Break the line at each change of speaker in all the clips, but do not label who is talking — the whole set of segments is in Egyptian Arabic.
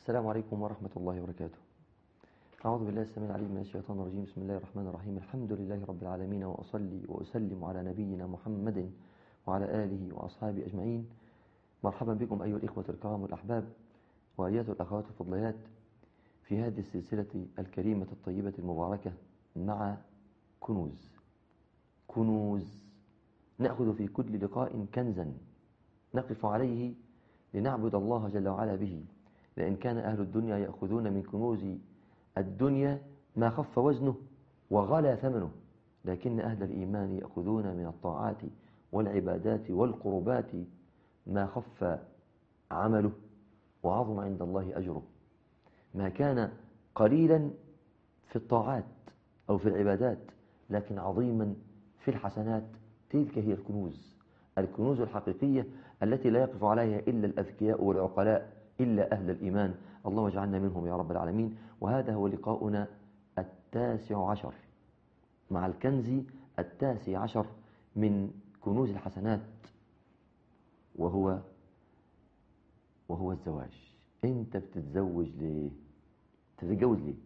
السلام عليكم ورحمة الله وبركاته أعوذ بالله السميع العليم من الشيطان الرجيم بسم الله الرحمن الرحيم الحمد لله رب العالمين وأصلي وأسلم على نبينا محمد وعلى آله وأصحابه أجمعين مرحبا بكم أيها الإخوة الكرام والأحباب وأيها الأخوات الفضليات في هذه السلسلة الكريمة الطيبة المباركة مع كنوز كنوز نأخذ في كل لقاء كنزا نقف عليه لنعبد الله جل وعلا به لأن كان أهل الدنيا يأخذون من كنوز الدنيا ما خف وزنه وغلى ثمنه لكن أهل الإيمان يأخذون من الطاعات والعبادات والقربات ما خف عمله وعظم عند الله أجره ما كان قليلا في الطاعات أو في العبادات لكن عظيما في الحسنات تلك هي الكنوز الكنوز الحقيقية التي لا يقف عليها إلا الأذكياء والعقلاء إلا أهل الإيمان اللهم اجعلنا منهم يا رب العالمين وهذا هو لقاؤنا التاسع عشر مع الكنز التاسع عشر من كنوز الحسنات وهو وهو الزواج انت بتتزوج ليه تتجوز ليه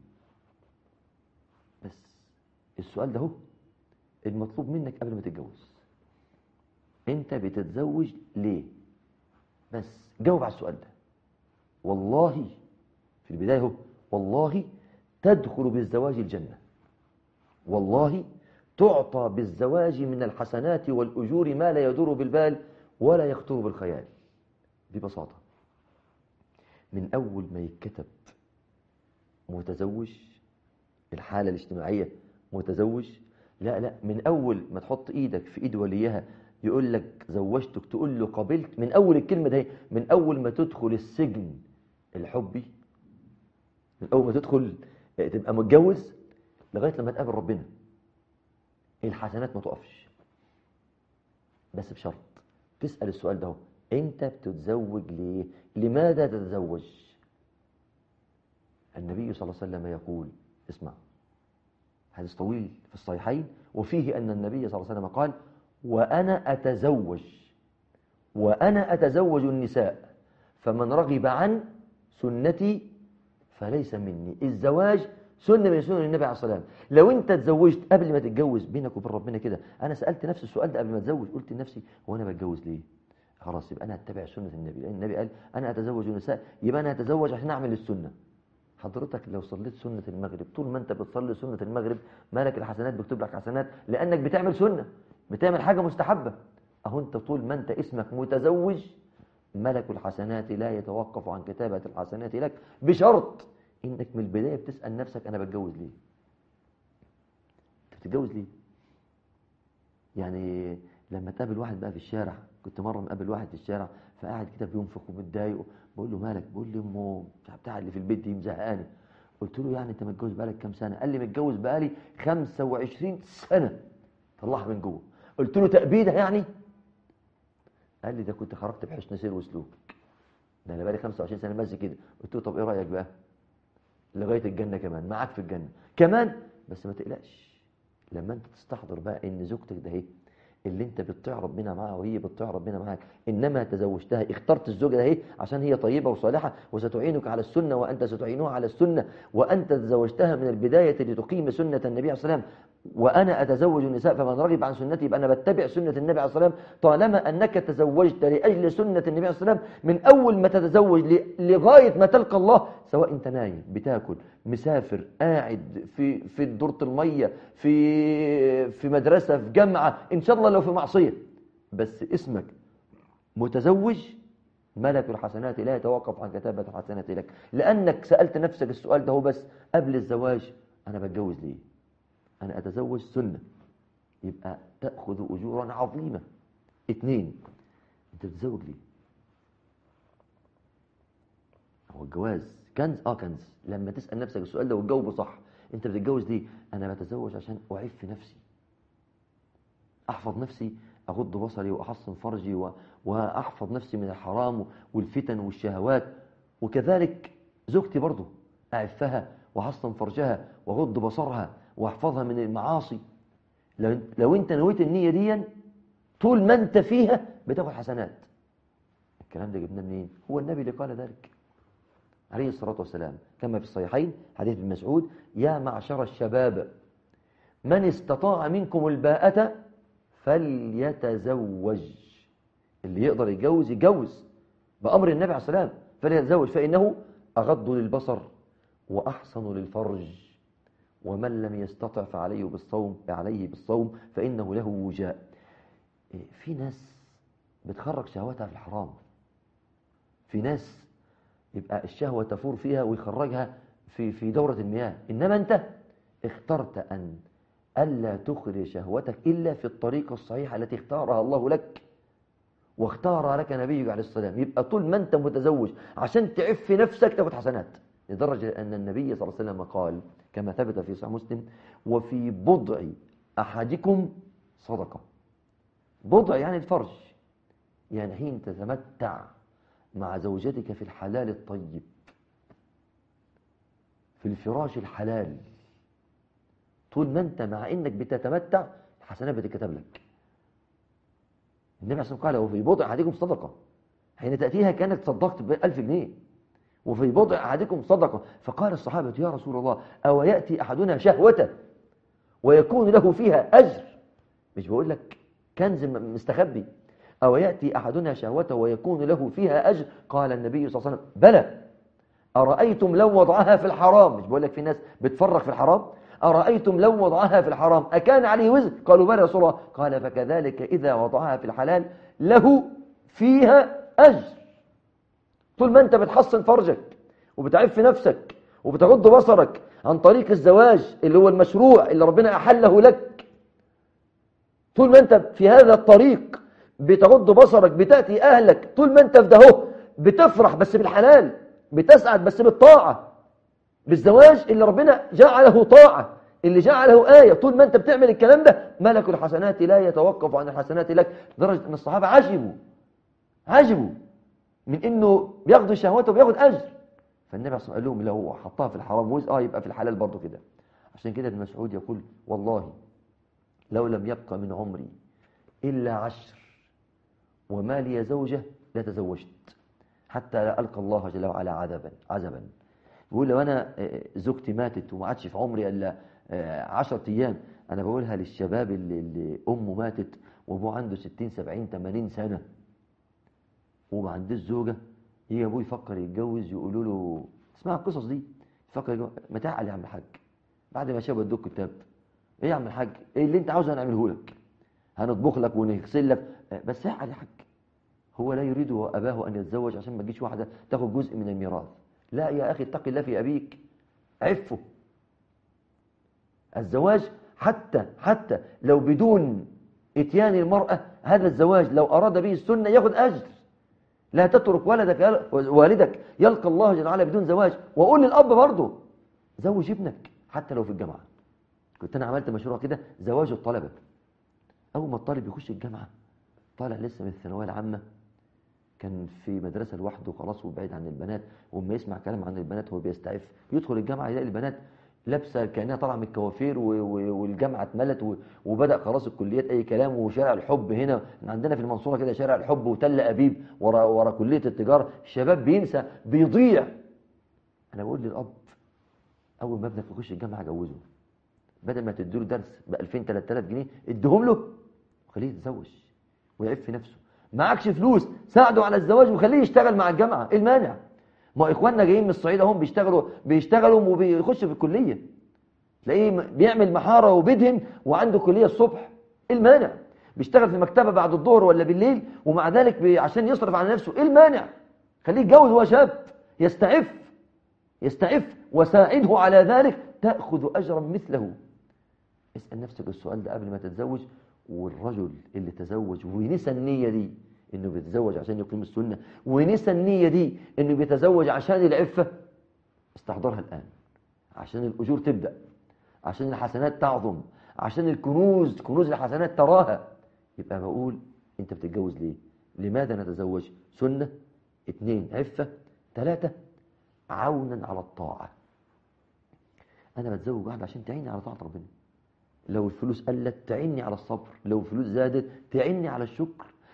بس السؤال ده هو المطلوب منك قبل ما تتجوز انت بتتزوج ليه بس جاوب على السؤال ده والله في البداية هو والله تدخل بالزواج الجنة والله تعطى بالزواج من الحسنات والأجور ما لا يدور بالبال ولا يخطر بالخيال ببساطة من أول ما يتكتب متزوج الحالة الاجتماعية متزوج لا لا من أول ما تحط إيدك في إيد وليها يقول لك زوجتك تقول له قبلت من أول الكلمة ده من أول ما تدخل السجن الحبي من أول ما تدخل تبقى متجوز لغاية لما تقابل ربنا الحسنات ما تقفش بس بشرط تسأل السؤال ده انت بتتزوج ليه لماذا تتزوج النبي صلى الله عليه وسلم يقول اسمع حديث طويل في الصحيحين وفيه أن النبي صلى الله عليه وسلم قال وأنا أتزوج وأنا أتزوج النساء فمن رغب عن سنتي فليس مني الزواج سنة من سنن النبي عليه الصلاة والسلام لو انت اتزوجت قبل ما تتجوز بينك وبين ربنا كده انا سألت نفس السؤال ده قبل ما اتزوج قلت لنفسي هو انا بتجوز ليه خلاص يبقى انا اتبع سنة النبي لان النبي قال انا اتزوج النساء يبقى انا اتزوج عشان اعمل السنة حضرتك لو صليت سنة المغرب طول ما انت بتصلي سنة المغرب مالك الحسنات بيكتب لك حسنات لانك بتعمل سنة بتعمل حاجة مستحبة اهو انت طول ما انت اسمك متزوج ملك الحسنات لا يتوقف عن كتابة الحسنات لك بشرط انك من البداية بتسأل نفسك انا بتجوز ليه انت بتتجوز ليه يعني لما تقابل واحد بقى في الشارع كنت مرة مقابل واحد في الشارع فقاعد كده بينفخ ومتضايق بقول له مالك بقول لي امه بتاع اللي في البيت دي مزهقاني قلت له يعني انت متجوز بقالك كام سنة قال لي متجوز بقالي 25 سنة طلعها من جوه قلت له تأبيدة يعني قال لي ده كنت خرجت بحسن سير وسلوك ده انا بقالي 25 سنه ماشي كده قلت له طب ايه رايك بقى لغايه الجنه كمان معاك في الجنه كمان بس ما تقلقش لما انت تستحضر بقى ان زوجتك ده اهي اللي انت بتطيع ربنا معاها وهي بتطيع ربنا معاك انما تزوجتها اخترت الزوجه ده اهي عشان هي طيبه وصالحه وستعينك على السنه وانت ستعينها على السنه وانت تزوجتها من البدايه لتقيم سنه النبي عليه الصلاه والسلام وأنا أتزوج النساء فمن رغب عن سنتي يبقى أنا بتبع سنة النبي عليه الصلاة والسلام طالما أنك تزوجت لأجل سنة النبي عليه الصلاة والسلام من أول ما تتزوج لغاية ما تلقى الله سواء أنت نايم بتاكل مسافر قاعد في في دورة المية في في مدرسة في جامعة إن شاء الله لو في معصية بس اسمك متزوج ملك الحسنات لا يتوقف عن كتابة الحسنات لك لأنك سألت نفسك السؤال ده هو بس قبل الزواج أنا بتجوز ليه أنا أتزوج سنة يبقى تأخذ أجورا عظيمة اثنين أنت بتتزوج ليه هو الجواز كنز اه كنز لما تسأل نفسك السؤال ده وتجاوبه صح انت بتتجوز ليه انا بتزوج عشان اعف نفسي احفظ نفسي اغض بصري واحصن فرجي و... واحفظ نفسي من الحرام والفتن والشهوات وكذلك زوجتي برضه اعفها واحصن فرجها واغض بصرها واحفظها من المعاصي لو, لو انت نويت النية دي طول ما انت فيها بتاخد حسنات الكلام ده جبناه منين هو النبي اللي قال ذلك عليه الصلاة والسلام كما في الصحيحين حديث ابن مسعود يا معشر الشباب من استطاع منكم الباءة فليتزوج اللي يقدر يتجوز يتجوز بأمر النبي عليه الصلاة والسلام فليتزوج فإنه أغض للبصر وأحسن للفرج ومن لم يستطع فعليه بالصوم عليه بالصوم فإنه له وجاء إيه، في ناس بتخرج شهواتها في الحرام في ناس يبقى الشهوة تفور فيها ويخرجها في في دورة المياه إنما أنت اخترت أن ألا تخرج شهوتك إلا في الطريقة الصحيحة التي اختارها الله لك واختار لك نبيك عليه السلام يبقى طول ما أنت متزوج عشان تعف نفسك تاخد حسنات لدرجة أن النبي صلى الله عليه وسلم قال كما ثبت في صحيح مسلم وفي بضع أحدكم صدقة بضع يعني الفرج يعني حين تتمتع مع زوجتك في الحلال الطيب في الفراش الحلال طول ما انت مع انك بتتمتع الحسنات بتتكتب لك النبي عليه الصلاه والسلام قال وفي بضع احدكم صدقه حين تاتيها كانك تصدقت ب 1000 جنيه وفي بضع احدكم صدقه فقال الصحابه يا رسول الله او ياتي احدنا شهوته ويكون له فيها اجر مش بقول لك كنز مستخبي أو يأتي أحدنا شهوته ويكون له فيها أجر قال النبي صلى الله عليه وسلم بلى أرأيتم لو وضعها في الحرام مش بقول لك في ناس بتفرغ في الحرام أرأيتم لو وضعها في الحرام أكان عليه وزر قالوا بلى يا رسول الله قال فكذلك إذا وضعها في الحلال له فيها أجر طول ما أنت بتحصن فرجك وبتعف نفسك وبتغض بصرك عن طريق الزواج اللي هو المشروع اللي ربنا أحله لك طول ما أنت في هذا الطريق بتغض بصرك بتأتي أهلك طول ما أنت في دهو بتفرح بس بالحلال بتسعد بس بالطاعة بالزواج اللي ربنا جعله طاعة اللي جعله آية طول ما أنت بتعمل الكلام ده ملك الحسنات لا يتوقف عن الحسنات لك لدرجة أن الصحابة عجبوا عجبوا من أنه بياخدوا شهوته وبياخد أجر فالنبي عليه الصلاة قال لهم لو حطها في الحرام وز آه يبقى في الحلال برضه كده عشان كده ابن مسعود يقول والله لو لم يبقى من عمري إلا عشر وما لي زوجة لتزوجت حتى لا ألقى الله جل وعلا عذبا عذبا بيقول لو أنا زوجتي ماتت وما عادش في عمري إلا عشرة أيام أنا بقولها للشباب اللي, اللي أمه ماتت وأبوه عنده ستين سبعين تمانين سنة وما عندوش زوجة يجي أبوه يفكر يتجوز يقولوا له تسمع القصص دي يفكر يتجوز ما تعال يا عم الحاج بعد ما شاب ادوك كتاب ايه يا عم الحاج ايه اللي انت عاوزه هنعمله لك هنطبخ لك ونغسل لك بس اعقل يا حاج هو لا يريد أباه أن يتزوج عشان ما تجيش واحدة تاخد جزء من الميراث لا يا أخي اتق الله في أبيك عفه الزواج حتى حتى لو بدون اتيان المرأة هذا الزواج لو أراد به السنة ياخد أجر لا تترك ولدك والدك يلقى الله جل وعلا بدون زواج وقول للأب برضه زوج ابنك حتى لو في الجامعة كنت أنا عملت مشروع كده زواج الطلبة أول ما الطالب يخش الجامعة طالع لسه من الثانوية العامة كان في مدرسة لوحده خلاص وبعيد عن البنات وما يسمع كلام عن البنات هو بيستعف يدخل الجامعة يلاقي البنات لابسه كانها طالعه من الكوافير والجامعه اتملت وبدا خلاص الكليات اي كلام وشارع الحب هنا عندنا في المنصوره كده شارع الحب وتل ابيب ورا ورا كليه التجاره الشباب بينسى بيضيع انا بقول للاب اول ما ابنك يخش الجامعه جوزه بدل ما تديله درس ب 2000 3000 جنيه اديهم له وخليه يتزوج ويعف نفسه معكش فلوس ساعده على الزواج وخليه يشتغل مع الجامعه ايه المانع ما اخواننا جايين من الصعيد اهم بيشتغلوا بيشتغلوا وبيخشوا في الكليه تلاقيه بيعمل محاره وبيدهم وعنده كليه الصبح ايه المانع بيشتغل في مكتبه بعد الظهر ولا بالليل ومع ذلك بي... عشان يصرف على نفسه ايه المانع خليه يتجوز وهو شاب يستعف يستعف وساعده على ذلك تاخذ اجرا مثله اسال نفسك السؤال ده قبل ما تتزوج والرجل اللي تزوج ونسى النيه دي انه بيتزوج عشان يقيم السنة ونسى النية دي انه بيتزوج عشان العفة استحضرها الآن عشان الأجور تبدأ عشان الحسنات تعظم عشان الكنوز كنوز الحسنات تراها يبقى بقول انت بتتجوز ليه لماذا نتزوج سنة اثنين عفة ثلاثة عونا على الطاعة أنا بتزوج واحدة عشان تعيني على طاعة ربنا لو الفلوس قلت تعيني على الصبر لو الفلوس زادت تعيني على الشكر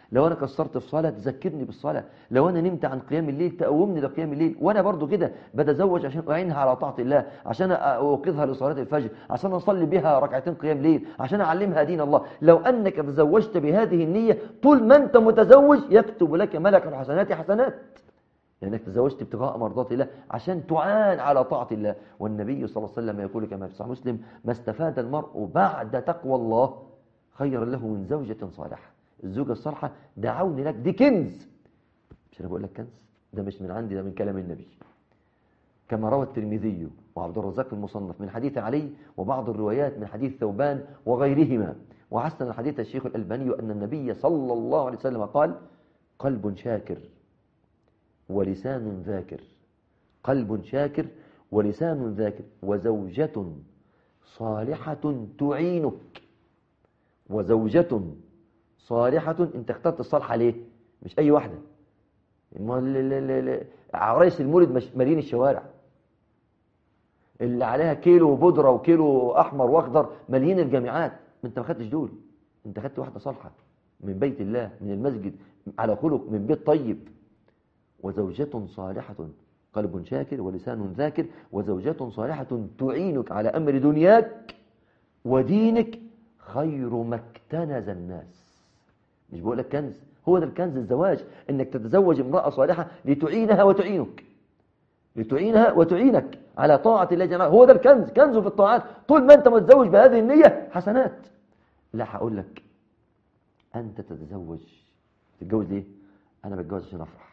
لو انا قصرت في صلاه تذكرني بالصلاه لو انا نمت عن قيام الليل تقومني لقيام الليل وانا برضو كده بتزوج عشان اعينها على طاعه الله عشان اوقظها لصلاه الفجر عشان اصلي بها ركعتين قيام ليل عشان اعلمها دين الله لو انك تزوجت بهذه النيه طول ما انت متزوج يكتب لك ملك الحسنات حسنات لأنك تزوجت ابتغاء مرضات الله عشان تعان على طاعة الله والنبي صلى الله عليه وسلم يقول كما في صحيح مسلم ما استفاد المرء بعد تقوى الله خيرا له من زوجة صالحة الزوجة الصالحة دعوني لك دي كنز مش أنا بقول لك كنز ده مش من عندي ده من كلام النبي كما روى الترمذي وعبد الرزاق المصنف من حديث علي وبعض الروايات من حديث ثوبان وغيرهما وحسن الحديث الشيخ الألباني أن النبي صلى الله عليه وسلم قال قلب شاكر ولسان ذاكر قلب شاكر ولسان ذاكر وزوجة صالحة تعينك وزوجة صالحة انت اخترت الصالحة ليه مش اي واحدة عرايس المولد مالين الشوارع اللي عليها كيلو بودرة وكيلو احمر واخضر مالين الجامعات انت ما خدتش دول انت خدت واحدة صالحة من بيت الله من المسجد على خلق من بيت طيب وزوجة صالحة قلب شاكر ولسان ذاكر وزوجة صالحة تعينك على أمر دنياك ودينك خير ما اكتنز الناس مش بقول لك كنز هو ده الكنز الزواج انك تتزوج امرأة صالحة لتعينها وتعينك لتعينها وتعينك على طاعة الله جل هو ده الكنز كنز في الطاعات طول ما انت متزوج بهذه النية حسنات لا هقول لك انت تتزوج تتجوز ليه انا بتجوز عشان افرح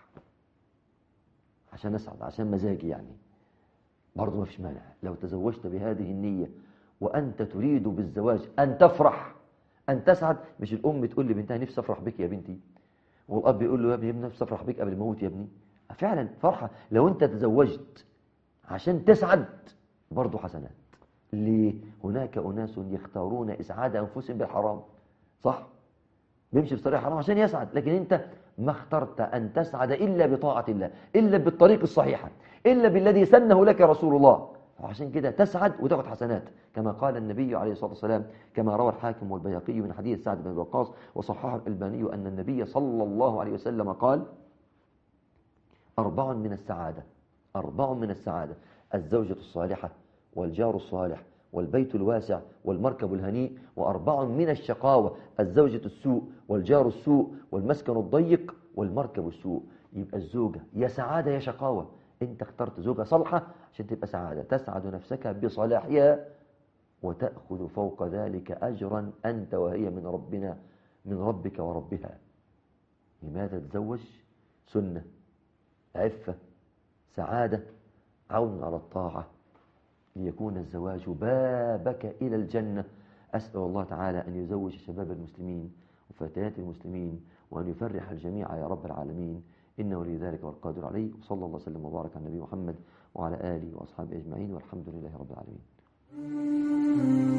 عشان اسعد عشان مزاجي يعني برضه ما فيش مانع لو تزوجت بهذه النية وأنت تريد بالزواج أن تفرح أن تسعد مش الأم تقول لبنتها نفسي أفرح بك يا بنتي والأب يقول له يا ابني نفسي أفرح بك قبل الموت يا ابني فعلا فرحة لو أنت تزوجت عشان تسعد برضه حسنات ليه هناك أناس يختارون إسعاد أنفسهم بالحرام صح بيمشي في طريق حرام عشان يسعد لكن أنت ما اخترت أن تسعد إلا بطاعة الله إلا بالطريق الصحيحة إلا بالذي سنه لك رسول الله وعشان كده تسعد وتاخد حسنات كما قال النبي عليه الصلاة والسلام كما روى الحاكم والبياقي من حديث سعد بن وقاص وصححه الألباني أن النبي صلى الله عليه وسلم قال أربع من السعادة أربع من السعادة الزوجة الصالحة والجار الصالح والبيت الواسع والمركب الهنيء وأربع من الشقاوة الزوجة السوء والجار السوء والمسكن الضيق والمركب السوء يبقى الزوجة يا سعادة يا شقاوة انت اخترت زوجة صالحة عشان تبقى سعادة تسعد نفسك بصلاحها وتأخذ فوق ذلك أجرا أنت وهي من ربنا من ربك وربها لماذا تزوج سنة عفة سعادة عون على الطاعة ليكون الزواج بابك إلى الجنة أسأل الله تعالى أن يزوج شباب المسلمين وفتيات المسلمين وأن يفرح الجميع يا رب العالمين إنه ولي ذلك والقادر عليه وصلى الله وسلم وبارك على النبي محمد وعلى آله وأصحابه أجمعين والحمد لله رب العالمين